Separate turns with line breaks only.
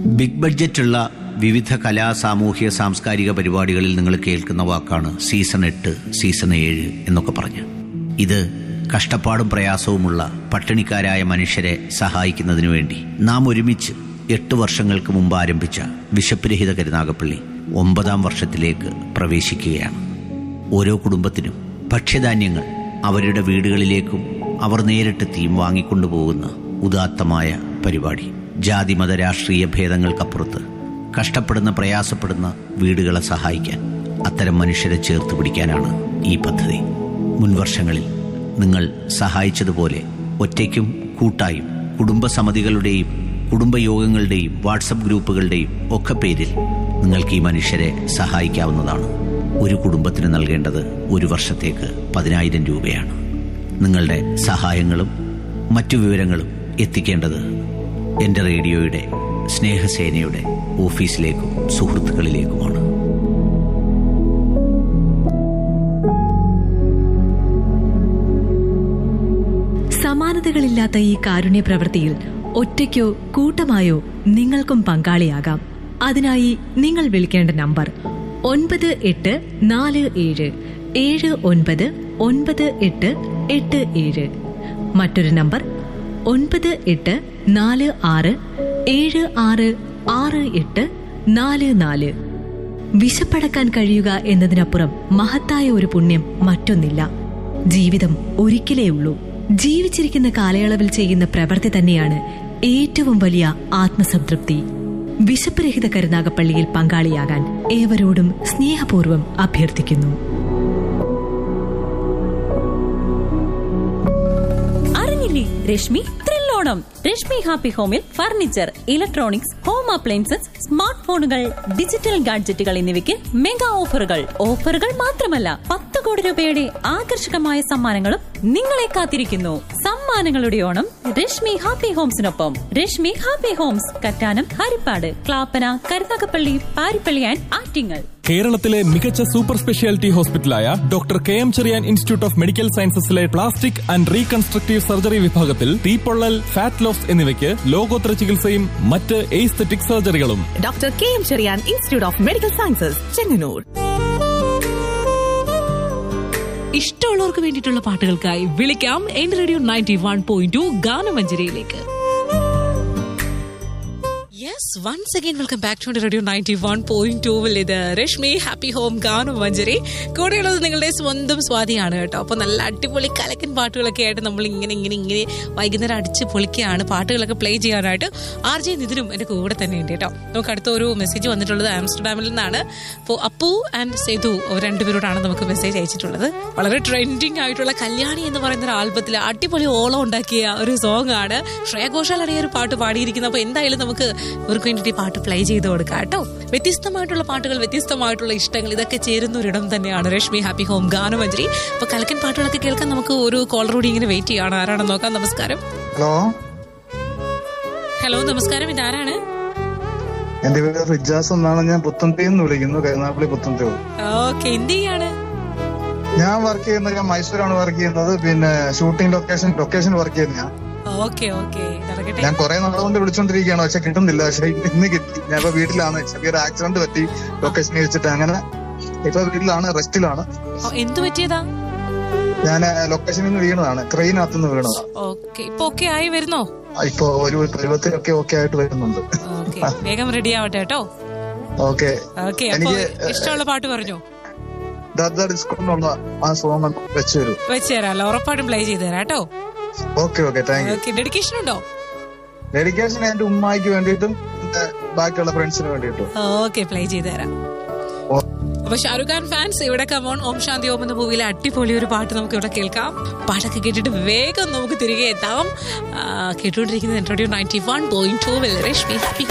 big ബഡ്ജറ്റുള്ള വിവിധ കലാ സാമൂഹ്യ സാംസ്കാരിക പരിപാടികളിൽ നിങ്ങൾ കേൾക്കുന്ന വാക്കാണ് സീസൺ എട്ട് സീസൺ ഏഴ് എന്നൊക്കെ പറഞ്ഞ് ഇത് കഷ്ടപ്പാടും പ്രയാസവുമുള്ള പട്ടിണിക്കാരായ മനുഷ്യരെ സഹായിക്കുന്നതിനു വേണ്ടി നാം ഒരുമിച്ച് എട്ട് വർഷങ്ങൾക്ക് മുമ്പ് ആരംഭിച്ച വിശപ്പുരഹിത കരുനാഗപ്പള്ളി ഒമ്പതാം വർഷത്തിലേക്ക് പ്രവേശിക്കുകയാണ് ഓരോ കുടുംബത്തിനും ഭക്ഷ്യധാന്യങ്ങൾ അവരുടെ വീടുകളിലേക്കും അവർ നേരിട്ടെത്തിയും വാങ്ങിക്കൊണ്ടുപോകുന്ന ഉദാത്തമായ പരിപാടി ജാതി മത രാഷ്ട്രീയ ഭേദങ്ങൾക്കപ്പുറത്ത് കഷ്ടപ്പെടുന്ന പ്രയാസപ്പെടുന്ന വീടുകളെ സഹായിക്കാൻ അത്തരം മനുഷ്യരെ ചേർത്ത് പിടിക്കാനാണ് ഈ പദ്ധതി മുൻവർഷങ്ങളിൽ നിങ്ങൾ സഹായിച്ചതുപോലെ ഒറ്റയ്ക്കും കൂട്ടായും കുടുംബസമിതികളുടെയും കുടുംബയോഗങ്ങളുടെയും വാട്സപ്പ് ഗ്രൂപ്പുകളുടെയും ഒക്കെ പേരിൽ നിങ്ങൾക്ക് ഈ മനുഷ്യരെ സഹായിക്കാവുന്നതാണ് ഒരു കുടുംബത്തിന് നൽകേണ്ടത് ഒരു വർഷത്തേക്ക് പതിനായിരം രൂപയാണ് നിങ്ങളുടെ സഹായങ്ങളും മറ്റു വിവരങ്ങളും എത്തിക്കേണ്ടത് എൻ്റെ റേഡിയോയുടെ സ്നേഹസേനയുടെ ഓഫീസിലേക്കും സുഹൃത്തുക്കളിലേക്കുമാണ്
സമാനതകളില്ലാത്ത ഈ കാരുണ്യ പ്രവൃത്തിയിൽ ഒറ്റയ്ക്കോ കൂട്ടമായോ നിങ്ങൾക്കും പങ്കാളിയാകാം അതിനായി നിങ്ങൾ വിളിക്കേണ്ട നമ്പർ ഒൻപത് എട്ട് നാല് ഏഴ് ഏഴ് ഒൻപത് ഒൻപത് എട്ട് എട്ട് ഏഴ് മറ്റൊരു നമ്പർ ഒൻപത് എട്ട് നാല് ആറ് ഏഴ് ആറ് ആറ് എട്ട് നാല് നാല് വിശപ്പടക്കാൻ കഴിയുക എന്നതിനപ്പുറം മഹത്തായ ഒരു പുണ്യം മറ്റൊന്നില്ല ജീവിതം ഒരിക്കലേ ഉള്ളൂ ജീവിച്ചിരിക്കുന്ന കാലയളവിൽ ചെയ്യുന്ന പ്രവൃത്തി തന്നെയാണ് ഏറ്റവും വലിയ ആത്മസംതൃപ്തി വിശപ്പ് രഹിത കരുനാഗപ്പള്ളിയിൽ പങ്കാളിയാകാൻ ഏവരോടും സ്നേഹപൂർവ്വം അഭ്യർത്ഥിക്കുന്നു
അറിഞ്ഞില്ലേ രശ്മി ത്രില്ലോണം രശ്മി ഹാപ്പി ഹോമിൽ furniture electronics home appliances smart ഫോണുകൾ ഡിജിറ്റൽ ഗാഡ്ജറ്റുകൾ എന്നിവയ്ക്ക് മെഗാ ഓഫറുകൾ ഓഫറുകൾ മാത്രമല്ല പത്ത് കോടി രൂപയുടെ ആകർഷകമായ സമ്മാനങ്ങളും നിങ്ങളെ കാത്തിരിക്കുന്നു സമ്മാനങ്ങളുടെ ഓണം രശ്മി ഹാപ്പി ഹോംസിനൊപ്പം Rashmi happy homes Kattanam Haripad Clappana Karunagappally Paripally and Attingal
കേരളത്തിലെ മികച്ച സൂപ്പർ സ്പെഷ്യാലിറ്റി ഹോസ്പിറ്റലായ doctor K M Cherian institute of medical സയൻസസിലെ പ്ലാസ്റ്റിക് ആൻഡ് റീകൺസ്ട്രക്റ്റീവ് സർജറി വിഭാഗത്തിൽ തീപ്പൊള്ളൽ ഫാറ്റ് ലോസ് എന്നിവയ്ക്ക് ലോകോത്തര ചികിത്സയും മറ്റ് എയ്സ്തെറ്റിക് സർജറികളും
doctor K M Cherian institute of medical sciences Chengannur
ഇഷ്ടമുള്ളവർക്ക് വേണ്ടിയിട്ടുള്ള പാട്ടുകൾക്കായി വിളിക്കാം എൻ radio ninety one point two ഗാനമഞ്ജരിയിലേക്ക് yes once again welcome back to radio ninety one point ടൂവിൽ ഇത് രശ്മി ഹാപ്പി ഹോം ഗാനം മഞ്ജരി കൂടെയുള്ളത് നിങ്ങളുടെ സ്വന്തം സ്വാതിയാണ് കേട്ടോ അപ്പോൾ നല്ല അടിപൊളി കലക്കൻ പാട്ടുകളൊക്കെ ആയിട്ട് നമ്മൾ ഇങ്ങനെ ഇങ്ങനെ ഇങ്ങനെ വൈകുന്നേരം അടിച്ച് പൊളിക്കുകയാണ് പാട്ടുകളൊക്കെ പ്ലേ ചെയ്യാനായിട്ട് ആർ ജെ നിതിനും എൻ്റെ കൂടെ തന്നെ ഉണ്ട് കേട്ടോ നമുക്ക് അടുത്ത ഒരു മെസ്സേജ് വന്നിട്ടുള്ളത് ആംസ്റ്റർഡാമിൽ നിന്നാണ് അപ്പോൾ അപ്പു ആൻഡ് സെതു അവർ രണ്ടുപേരോടാണ് നമുക്ക് മെസ്സേജ് അയച്ചിട്ടുള്ളത് വളരെ ട്രെൻഡിങ് ആയിട്ടുള്ള കല്യാണി എന്ന് പറയുന്ന ഒരു ആൽബത്തിൽ അടിപൊളി ഓളം ഉണ്ടാക്കിയ ഒരു സോങ് ആണ് ശ്രേയ ഘോഷാലാണ് ഈ ഒരു പാട്ട് പാടിയിരിക്കുന്നത് അപ്പോൾ എന്തായാലും നമുക്ക് ഇവർക്ക് വേണ്ടിയിട്ട് ഈ പാട്ട് പ്ലേ ചെയ്ത് കൊടുക്കാം കേട്ടോ വ്യത്യസ്തമായിട്ടുള്ള പാട്ടുകൾ വ്യത്യസ്തമായിട്ടുള്ള ഇഷ്ടങ്ങൾ ഇതൊക്കെ ചേരുന്ന ഒരിടം തന്നെയാണ് രശ്മി ഹാപ്പി ഹോം ഗാനമഞ്ജരി അപ്പൊ കലക്കൻ പാട്ടുകളൊക്കെ കേൾക്കാൻ നമുക്ക് ഒരു കോളർ കൂടി ഇങ്ങനെ വെയിറ്റ് ചെയ്യാണ് ആരാണെന്ന് നോക്കാം നമസ്കാരം
ഹലോ
ഹലോ നമസ്കാരം ഇതാരാണ്
എന്റെ പേര് റിജാസ് എന്നാണ് ഞാൻ പുത്തൻതേ എന്ന് വിളിക്കുന്നു കരുനാപ്പള്ളി പുത്തൻതേ
ഓക്കെ എന്ത് ചെയ്യാണ്
ഞാൻ വർക്ക് ചെയ്യുന്നത് ഞാൻ മൈസൂരാണ് വർക്ക് ചെയ്യുന്നത് പിന്നെ ഷൂട്ടിംഗ് ലൊക്കേഷൻ ലൊക്കേഷൻ വർക്ക് ചെയ്യുന്നത് ഞാൻ
ഓക്കെ ഓക്കെ നടക്കട്ടെ
ഞാൻ കുറെ നാളുകൊണ്ട് വിളിച്ചോണ്ടിരിക്കുകയാണ് പക്ഷെ കിട്ടുന്നില്ല പക്ഷെ ഇന്ന് കിട്ടി ഞാൻ ഇപ്പൊ വീട്ടിലാണ് ചെറിയൊരു ആക്സിഡന്റ് പറ്റി ലൊക്കേഷനിൽ വെച്ചിട്ട് അങ്ങനെ ഇപ്പൊ വീട്ടിലാണ് റെസ്റ്റിലാണ്
ഓ, എന്ത് പറ്റിയതാ
ഞാൻ ലൊക്കേഷനിൽ നിന്ന് വീണതാണ് ക്രെയിനകത്ത് നിന്ന് വീണതാണ്
ഓക്കെ ഇപ്പൊ ഓക്കെ ആയി വരുന്നോ
ഇപ്പൊ ഒരു പരുവത്തിലൊക്കെ ഓക്കെ ആയിട്ട് വരുന്നുണ്ട്
ഓക്കെ വേഗം റെഡി ആവട്ടെ കേട്ടോ
ഓക്കെ
ഓക്കെ അപ്പൊ
എനിക്ക്
ഇഷ്ടമുള്ള പാട്ട് പറഞ്ഞോ
ദാദാ ഡിസ്കൗണ്ട് ആ സോങ് വെച്ച് തരൂ
വെച്ച് തരാമല്ലോ ഉറപ്പായിട്ടും പ്ലേ ചെയ്ത് തരാം കേട്ടോ
okay okay thank you
okay dedication ഉണ്ടോ
ഡെഡിക്കേഷൻ എന്റെ ഉമ്മായിക്ക് വേണ്ടിയിട്ടും എന്റെ ബാക്കിയുള്ള ഫ്രണ്ട്സിന് വേണ്ടിയിട്ടും
ഓക്കെ പ്ലേ ചെയ്ത് തരാം അപ്പൊ ഷാറുഖ് ഖാൻ ഫാൻസ് ഇവിടെ കമോൺ ഓം ശാന്തി ഓം എന്ന മൂവിയിലെ അടിപൊളി ഒരു പാട്ട് നമുക്ക് ഇവിടെ കേൾക്കാം പാട്ടൊക്കെ കേട്ടിട്ട് വേഗം നമുക്ക് തിരികെ എത്താം ആ, കേട്ടുകൊണ്ടിരിക്കുന്നത് radio ninety one point two Rashmi happy